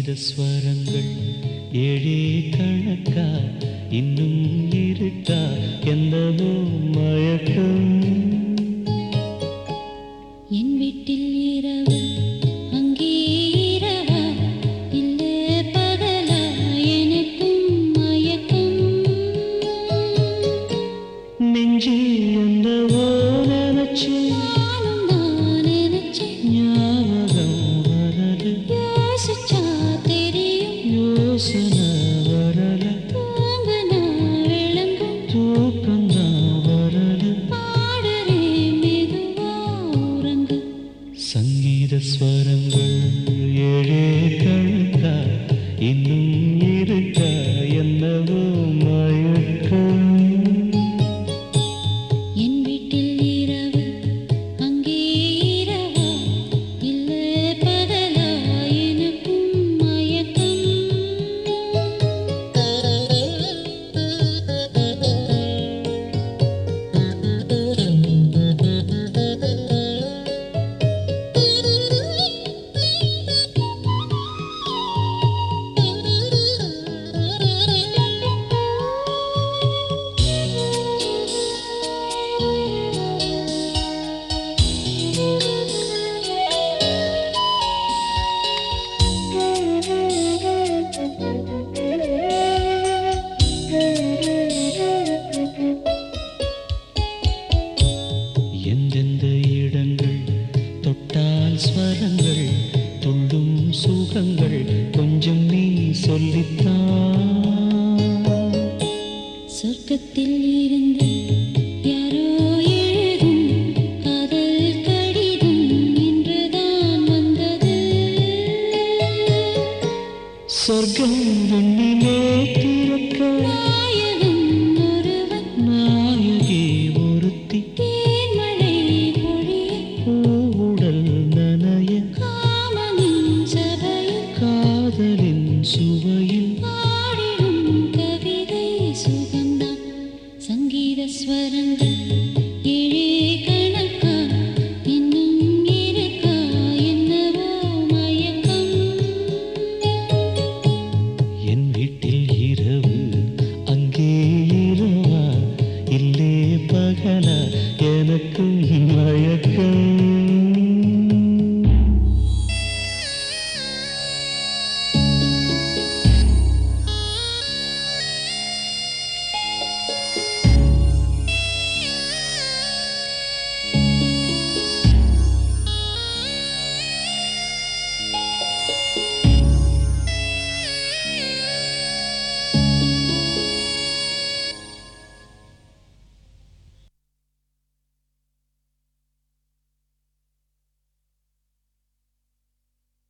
சங்கீத ஸ்வரங்கள் ஏழே கணக்கா இன்னும் இருக்கா என்னவோ மயக்கம் என் வீட்டில் இரவு அங்கே இரவா இல்ல பகலா எனக்கும் மயக்கம் நெஞ்சில் என்னவோ நினைச்சு நானும் நான் நினைச்சேன் ஞாபகம் வரல யோசிச்சா தெரியும் யோசனை வரல தூங்குனா விளங்கும் தூக்கம்தான் வரல பாடுறேன் மெதுவா உறங்கு சங்கீத ஸ்வரங்கள் ஏழே கணக்கா இன்னும் இருக்கா என்னவோ மயக்கம் என் வீட்டில் இரவு அங்கே இரவா இல்ல பகலா எனக்கும் மயக்கம் எந்தெந்த இடங்கள் தொட்டால் ஸ்வரங்கள் துள்ளும் சுகங்கள் கொஞ்சம் நீ சொல்லித்தான் சொர்க்கத்தில் இருந்து யாரோ எழுதும் காதல் கடிதம் இன்றுதான் வந்தது சொர்க்கம்